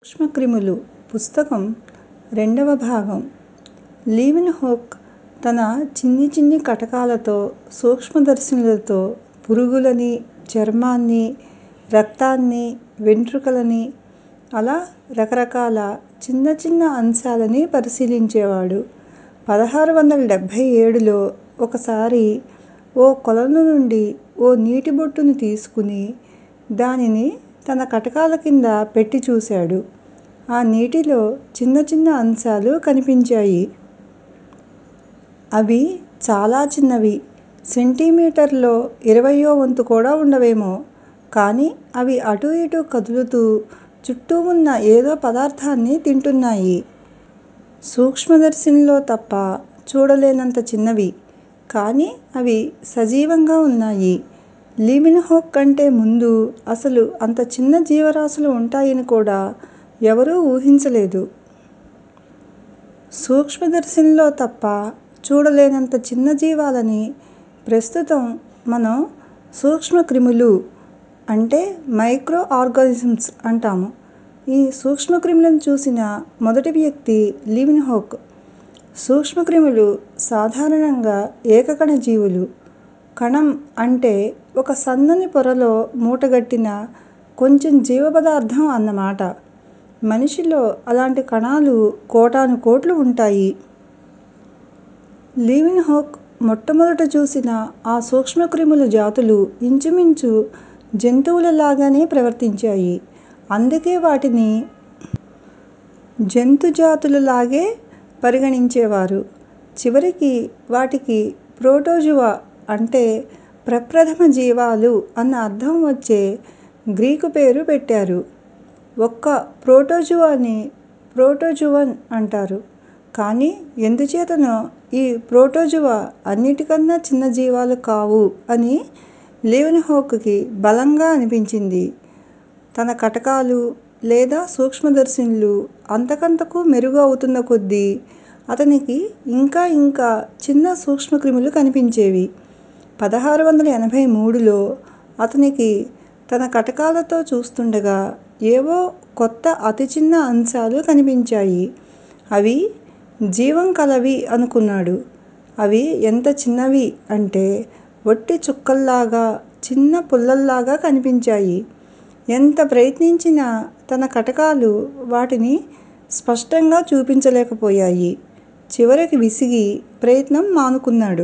సూక్ష్మక్రిములు పుస్తకం రెండవ భాగం లీవెన్ హోక్ తన చిన్ని చిన్ని కటకాలతో సూక్ష్మదర్శినులతో పురుగులని చర్మాన్ని రక్తాన్ని వెంట్రుకలని అలా రకరకాల చిన్న చిన్న అంశాలని పరిశీలించేవాడు పదహారు వందల డెబ్భై ఏడులో ఒకసారి ఓ కొలను నుండి ఓ నీటి బొట్టుని తీసుకుని దానిని తన కటకాల కింద పెట్టి చూశాడు ఆ నీటిలో చిన్న చిన్న అంశాలు కనిపించాయి అవి చాలా చిన్నవి సెంటీమీటర్లో ఇరవయ్యో వంతు కూడా ఉండవేమో కానీ అవి అటూ ఇటూ కదులుతూ చుట్టూ ఉన్న ఏదో పదార్థాన్ని తింటున్నాయి సూక్ష్మదర్శినిలో తప్ప చూడలేనంత చిన్నవి కానీ అవి సజీవంగా ఉన్నాయి లీవెన్ హోక్ కంటే ముందు అసలు అంత చిన్న జీవరాశులు ఉంటాయని కూడా ఎవరూ ఊహించలేదు సూక్ష్మదర్శినిలో తప్ప చూడలేనంత చిన్న జీవాలని ప్రస్తుతం మనం సూక్ష్మక్రిములు అంటే మైక్రో ఆర్గానిజమ్స్ అంటాము ఈ సూక్ష్మక్రిములను చూసిన మొదటి వ్యక్తి లీవెన్ హోక్ సూక్ష్మక్రిములు సాధారణంగా ఏకకణ జీవులు కణం అంటే ఒక సన్నని పొరలో మూటగట్టిన కొంచెం జీవపదార్థం అన్నమాట మనిషిలో అలాంటి కణాలు కోటానుకోట్లు ఉంటాయి లీవెన్ హోక్ మొట్టమొదట చూసిన ఆ సూక్ష్మక్రిముల జాతులు ఇంచుమించు జంతువుల లాగానే ప్రవర్తించాయి అందుకే వాటిని జంతుజాతులలాగే పరిగణించేవారు చివరికి వాటికి ప్రోటోజువా అంటే ప్రప్రథమ జీవాలు అన్న అర్థం వచ్చే గ్రీకు పేరు పెట్టారు ఒక్క ప్రోటోజువాని ప్రోటోజువన్ అంటారు కానీ ఎందుచేతనో ఈ ప్రోటోజువా అన్నిటికన్నా చిన్న జీవాలు కావు అని లీవెన్ హోక్ కి బలంగా అనిపించింది తన కటకాలు లేదా సూక్ష్మదర్శినులు అంతకంతకూ మెరుగు అవుతున్న కొద్దీ అతనికి ఇంకా ఇంకా చిన్న సూక్ష్మక్రిములు కనిపించేవి పదహారు వందల ఎనభై మూడులో అతనికి తన కటకాలతో చూస్తుండగా ఏవో కొత్త అతి చిన్న అంశాలు కనిపించాయి అవి జీవం కలవి అనుకున్నాడు అవి ఎంత చిన్నవి అంటే వట్టి చుక్కల్లాగా చిన్న పుల్లల్లాగా కనిపించాయి ఎంత ప్రయత్నించినా తన కటకాలు వాటిని స్పష్టంగా చూపించలేకపోయాయి చివరికి విసిగి ప్రయత్నం మానుకున్నాడు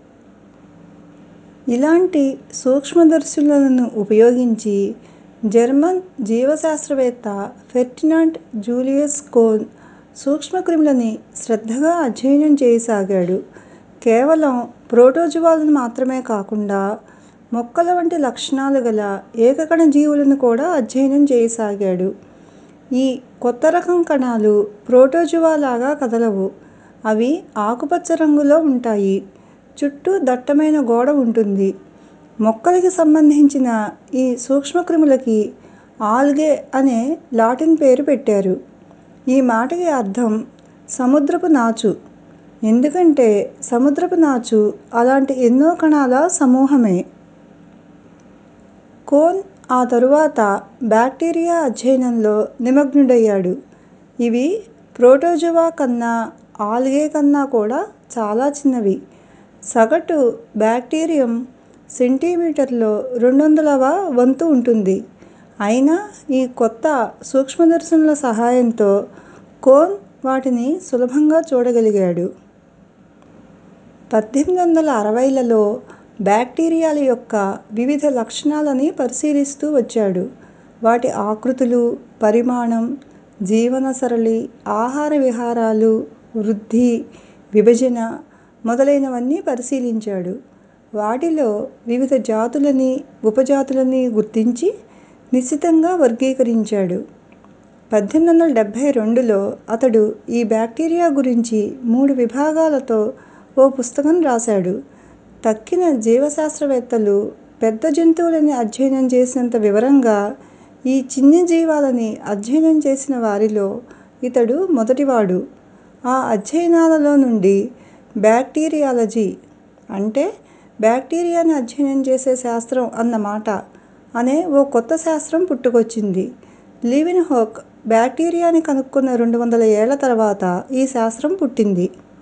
ఇలాంటి సూక్ష్మదర్శులను ఉపయోగించి జర్మన్ జీవశాస్త్రవేత్త ఫెర్డినాండ్ జూలియస్ కోన్ సూక్ష్మక్రిములని శ్రద్ధగా అధ్యయనం చేయసాగాడు కేవలం ప్రోటోజువాలను మాత్రమే కాకుండా మొక్కల వంటి లక్షణాలు గల ఏకకణ జీవులను కూడా అధ్యయనం చేయసాగాడు ఈ కొత్త రకం కణాలు ప్రోటోజువా లాగా కదలవు అవి ఆకుపచ్చ రంగులో ఉంటాయి చుట్టూ దట్టమైన గోడ ఉంటుంది మొక్కలకి సంబంధించిన ఈ సూక్ష్మక్రిములకి ఆల్గే అనే లాటిన్ పేరు పెట్టారు ఈ మాటకి అర్థం సముద్రపు నాచు ఎందుకంటే సముద్రపు నాచు అలాంటి ఎన్నో కణాల సమూహమే కోన్ ఆ తరువాత బాక్టీరియా అధ్యయనంలో నిమగ్నుడయ్యాడు ఇవి ప్రోటోజువా కన్నా ఆల్గే కన్నా కూడా చాలా చిన్నవి సగటు బాక్టీరియం సెంటీమీటర్లో రెండొందలవ వంతు ఉంటుంది అయినా ఈ కొత్త సూక్ష్మదర్శినుల సహాయంతో కోన్ వాటిని సులభంగా చూడగలిగాడు పద్దెనిమిది వందల అరవైలలో బాక్టీరియాల యొక్క వివిధ లక్షణాలని పరిశీలిస్తూ వచ్చాడు వాటి ఆకృతులు పరిమాణం జీవనసరళి ఆహార విహారాలు వృద్ధి విభజన మొదలైనవన్నీ పరిశీలించాడు వాటిలో వివిధ జాతులని ఉపజాతులని గుర్తించి నిశితంగా వర్గీకరించాడు పద్దెనిమిది వందల డెబ్భై రెండులో అతడు ఈ బాక్టీరియా గురించి మూడు విభాగాలతో ఓ పుస్తకం రాశాడు తక్కిన జీవశాస్త్రవేత్తలు పెద్ద జంతువులని అధ్యయనం చేసినంత వివరంగా ఈ చిన్ని జీవాలని అధ్యయనం చేసిన వారిలో ఇతడు మొదటివాడు ఆ అధ్యయనాలలో నుండి బాక్టీరియాలజీ అంటే బాక్టీరియాని అధ్యయనం చేసే శాస్త్రం అన్నమాట అనే ఓ కొత్త శాస్త్రం పుట్టుకొచ్చింది లీవెన్ హోక్ బ్యాక్టీరియాని కనుక్కున్న రెండు వందల ఏళ్ల తర్వాత ఈ శాస్త్రం పుట్టింది